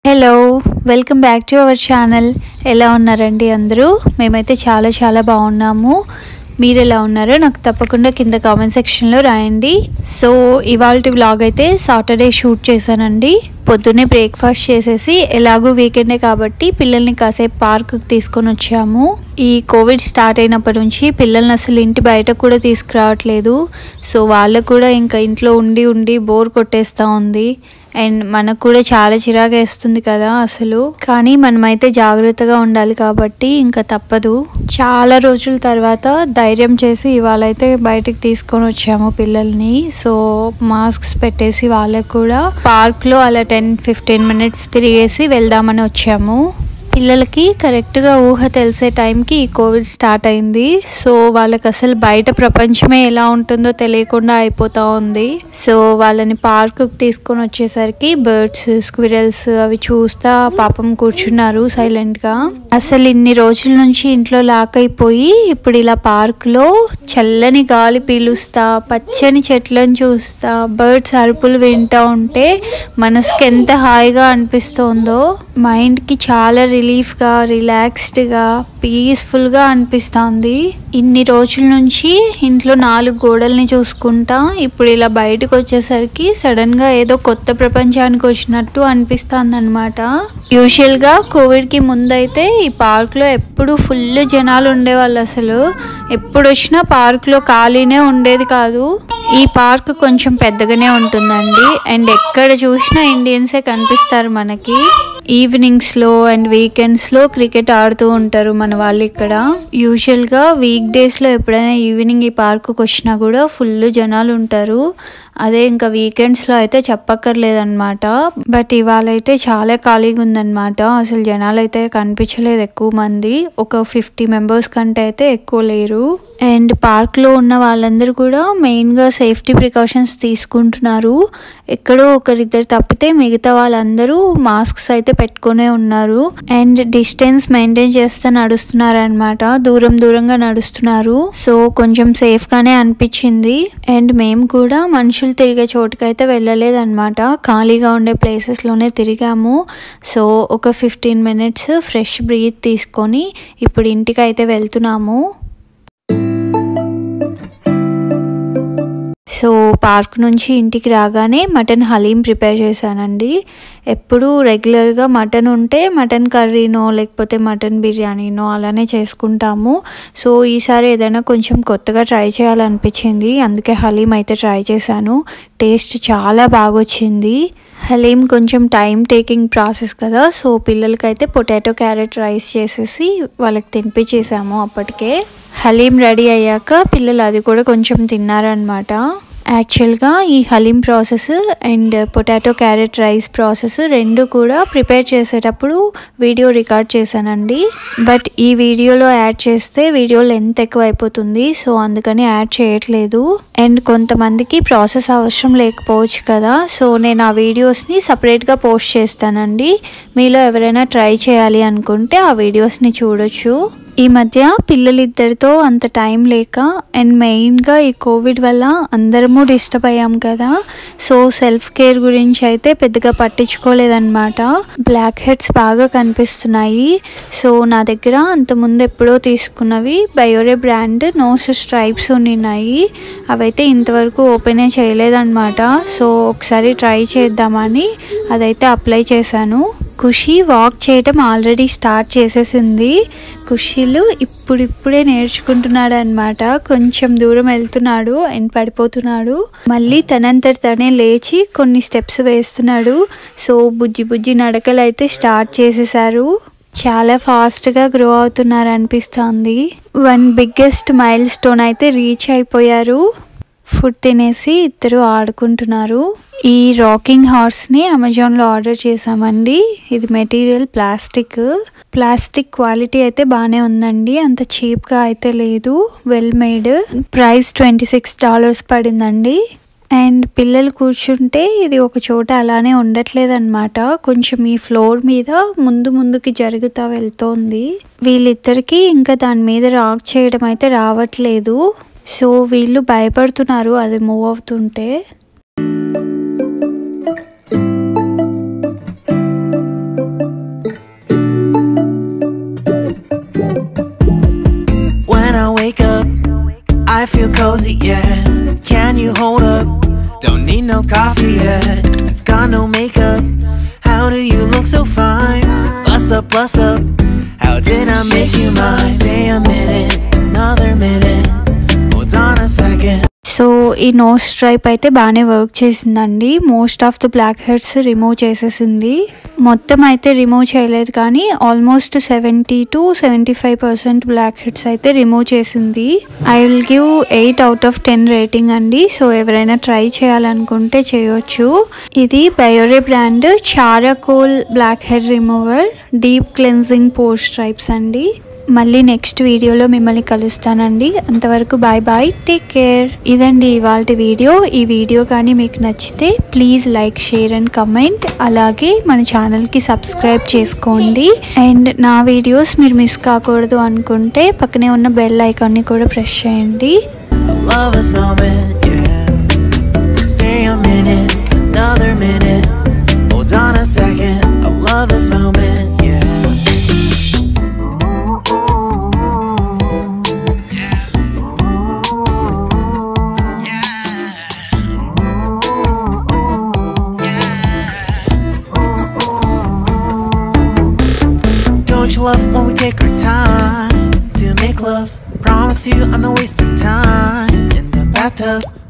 Hello welcome back to our channel ఎలా ఉన్నారండి అందరూ మేమైతే చాలా చాలా బాగున్నాము మీరు ఎలా ఉన్నారో నాకు తప్పకుండా కింద కామెంట్ సెక్షన్లో రాయండి సో ఇవాళ వ్లాగ్ అయితే సాటర్డే షూట్ చేశానండి పొద్దున్నే బ్రేక్ఫాస్ట్ చేసేసి ఎలాగో వీకెండే కాబట్టి పిల్లల్ని కాసేపు పార్క్కి తీసుకొని వచ్చాము ఈ కోవిడ్ స్టార్ట్ అయినప్పటి నుంచి పిల్లల్ని అసలు ఇంటి బయట కూడా తీసుకురావట్లేదు సో వాళ్ళకు కూడా ఇంకా ఇంట్లో ఉండి ఉండి బోర్ కొట్టేస్తూ ఉంది అండ్ మనకు కూడా చాలా చిరాకు వేస్తుంది కదా అసలు కానీ మనమైతే జాగ్రత్తగా ఉండాలి కాబట్టి ఇంకా తప్పదు చాలా రోజుల తర్వాత ధైర్యం చేసి ఇవాళ అయితే బయటికి తీసుకొని వచ్చాము పిల్లల్ని సో మాస్క్స్ పెట్టేసి వాళ్ళకు కూడా పార్క్లో అలా టెన్ ఫిఫ్టీన్ మినిట్స్ తిరిగేసి వెళ్దామని వచ్చాము పిల్లలకి కరెక్ట్గా ఊహ తెలిసే టైంకి ఈ కోవిడ్ స్టార్ట్ అయింది సో వాళ్ళకి అసలు బయట ప్రపంచమే ఎలా ఉంటుందో తెలియకుండా అయిపోతూ ఉంది సో వాళ్ళని పార్కుకి తీసుకొని వచ్చేసరికి బర్డ్స్ స్క్విరల్స్ అవి చూస్తా పాపం కూర్చున్నారు సైలెంట్గా అసలు ఇన్ని రోజుల నుంచి ఇంట్లో లాక్ అయిపోయి ఇప్పుడు ఇలా పార్క్లో చల్లని గాలి పీలుస్తా పచ్చని చెట్లను చూస్తా బర్డ్స్ అరుపులు వింటూ ఉంటే మనసుకి ఎంత హాయిగా అనిపిస్తుందో మైండ్కి చాలా రిలీఫ్గా రిలాక్స్డ్గా పీస్ఫుల్గా అనిపిస్తుంది ఇన్ని రోజుల నుంచి ఇంట్లో నాలుగు గోడల్ని చూసుకుంటా ఇప్పుడు ఇలా బయటకు వచ్చేసరికి సడన్గా ఏదో కొత్త ప్రపంచానికి వచ్చినట్టు అనిపిస్తుంది అనమాట యూజువల్గా కోవిడ్కి ముందైతే ఈ పార్క్లో ఎప్పుడు ఫుల్ జనాలు ఉండేవాళ్ళు అసలు ఎప్పుడు వచ్చినా పార్క్లో ఖాళీనే ఉండేది కాదు ఈ పార్క్ కొంచెం పెద్దగానే ఉంటుందండి అండ్ ఎక్కడ చూసినా ఇండియన్సే కనిపిస్తారు మనకి ఈవినింగ్స్లో అండ్ వీకెండ్స్లో క్రికెట్ ఆడుతూ ఉంటారు మన వాళ్ళు ఇక్కడ యూజువల్గా వీక్ డేస్లో ఎప్పుడైనా ఈవినింగ్ ఈ పార్కుకి వచ్చినా కూడా ఫుల్ జనాలు ఉంటారు అదే ఇంకా వీకెండ్స్లో అయితే చెప్పక్కర్లేదన్నమాట బట్ ఇవాళ అయితే చాలా ఖాళీగా ఉందన్నమాట అసలు జనాలు అయితే కనిపించలేదు ఎక్కువ మంది ఒక ఫిఫ్టీ మెంబర్స్ కంటే అయితే ఎక్కువ లేరు అండ్ పార్క్లో ఉన్న వాళ్ళందరూ కూడా మెయిన్గా సేఫ్టీ ప్రికాషన్స్ తీసుకుంటున్నారు ఎక్కడో ఒకరిద్దరు తప్పితే మిగతా వాళ్ళందరూ మాస్క్స్ అయితే పెట్టుకునే ఉన్నారు అండ్ డిస్టెన్స్ మెయింటైన్ చేస్తే నడుస్తున్నారు అనమాట దూరం దూరంగా నడుస్తున్నారు సో కొంచెం సేఫ్గానే అనిపించింది అండ్ మేము కూడా మనుషులు తిరిగే చోటుకైతే వెళ్ళలేదు అనమాట ఖాళీగా ఉండే ప్లేసెస్లోనే తిరిగాము సో ఒక ఫిఫ్టీన్ మినిట్స్ ఫ్రెష్ బ్రీత్ తీసుకొని ఇప్పుడు ఇంటికి అయితే వెళ్తున్నాము సో పార్క్ నుంచి ఇంటికి రాగానే మటన్ హలీం ప్రిపేర్ చేశానండి ఎప్పుడు రెగ్యులర్గా మటన్ ఉంటే మటన్ కర్రీనో లేకపోతే మటన్ బిర్యానీనో అలానే చేసుకుంటాము సో ఈసారి ఏదైనా కొంచెం కొత్తగా ట్రై చేయాలనిపించింది అందుకే హలీం అయితే ట్రై చేశాను టేస్ట్ చాలా బాగా వచ్చింది హలీం కొంచెం టైం టేకింగ్ ప్రాసెస్ కదా సో పిల్లలకైతే పొటాటో క్యారెట్ రైస్ చేసేసి వాళ్ళకి తినిపించేసాము అప్పటికే హలీం రెడీ అయ్యాక పిల్లలు అది కూడా కొంచెం తిన్నారనమాట యాక్చువల్గా ఈ haleem process and potato carrot rice process రెండు కూడా ప్రిపేర్ చేసేటప్పుడు వీడియో రికార్డ్ చేశానండి బట్ ఈ వీడియోలో యాడ్ చేస్తే వీడియో లెంత్ ఎక్కువ అయిపోతుంది సో అందుకని యాడ్ చేయట్లేదు అండ్ కొంతమందికి ప్రాసెస్ అవసరం లేకపోవచ్చు కదా సో నేను ఆ వీడియోస్ని సపరేట్గా పోస్ట్ చేస్తానండి మీలో ఎవరైనా ట్రై చేయాలి అనుకుంటే ఆ వీడియోస్ని చూడొచ్చు ఈ మధ్య పిల్లలిద్దరితో అంత టైం లేక అండ్ మెయిన్గా ఈ కోవిడ్ వల్ల అందరము డిస్టర్బ్ అయ్యాం కదా సో సెల్ఫ్ కేర్ గురించి అయితే పెద్దగా పట్టించుకోలేదన్నమాట బ్లాక్ హెడ్స్ బాగా కనిపిస్తున్నాయి సో నా దగ్గర అంతకుముందు ఎప్పుడో తీసుకున్నవి బయోరే బ్రాండ్ నోస్ స్ట్రైప్స్ ఉన్నాయి అవైతే ఇంతవరకు ఓపెనే చేయలేదన్నమాట సో ఒకసారి ట్రై చేద్దామని అదైతే అప్లై చేశాను ఖుషి వాక్ చేయటం ఆల్రెడీ స్టార్ట్ చేసేసింది ఖుషీలు ఇప్పుడిప్పుడే నేర్చుకుంటున్నాడు అనమాట కొంచెం దూరం వెళ్తున్నాడు అండ్ పడిపోతున్నాడు మళ్ళీ తనంతట తనే లేచి కొన్ని స్టెప్స్ వేస్తున్నాడు సో బుజ్జి బుజ్జి నడకలు అయితే స్టార్ట్ చేసేసారు చాలా ఫాస్ట్గా గ్రో అవుతున్నారు అనిపిస్తోంది వన్ బిగ్గెస్ట్ మైల్ స్టోన్ అయితే రీచ్ అయిపోయారు ఫుడ్ తినేసి ఇద్దరు ఆడుకుంటున్నారు ఈ రాకింగ్ హార్స్ని అమెజాన్లో ఆర్డర్ చేసామండి ఇది మెటీరియల్ ప్లాస్టిక్ ప్లాస్టిక్ క్వాలిటీ అయితే బాగానే ఉందండి అంత చీప్గా అయితే లేదు well made price twenty six dollars పడిందండి అండ్ పిల్లలు కూర్చుంటే ఇది ఒక చోట అలానే ఉండట్లేదన్నమాట కొంచెం ఈ ఫ్లోర్ మీద ముందు ముందుకి జరుగుతూ వెళ్తోంది వీళ్ళిద్దరికి ఇంకా దాని మీద రాక్ చేయడం అయితే రావట్లేదు సో వీళ్ళు భయపడుతున్నారు అది మూవ్ అవుతుంటే look so fine. Bust up, bust up. How did I make you mine? Stay a minute, another minute. Hold on a second. So ఈ నోస్ స్ట్రైప్ అయితే బాగానే వర్క్ చేసిందండి most of the black heads remove చేసేసింది మొత్తం అయితే remove చేయలేదు కానీ almost seventy to seventy five percent black heads అయితే రిమూవ్ చేసింది I will give eight out of ten rating అండి సో ఎవరైనా ట్రై చేయాలనుకుంటే చేయొచ్చు ఇది Biore brand charcoal black head remover deep cleansing pore stripes అండి మళ్ళీ నెక్స్ట్ వీడియోలో మిమ్మల్ని కలుస్తానండి అంతవరకు బాయ్ బాయ్ టేక్ కేర్ ఇదండి ఇవాళ వీడియో ఈ వీడియో కానీ మీకు నచ్చితే please like share and comment అలాగే మన ఛానల్కి సబ్స్క్రైబ్ చేసుకోండి అండ్ నా వీడియోస్ మీరు మిస్ కాకూడదు అనుకుంటే పక్కనే ఉన్న బెల్ ఐకాన్ని కూడా ప్రెస్ చేయండి I love this moment, yeah. Stay a minute, another minute. Hold on a second. I love this moment, yeah. Don't you love when we take our time to make love? Promise you I'm not wasting time in the bathtub.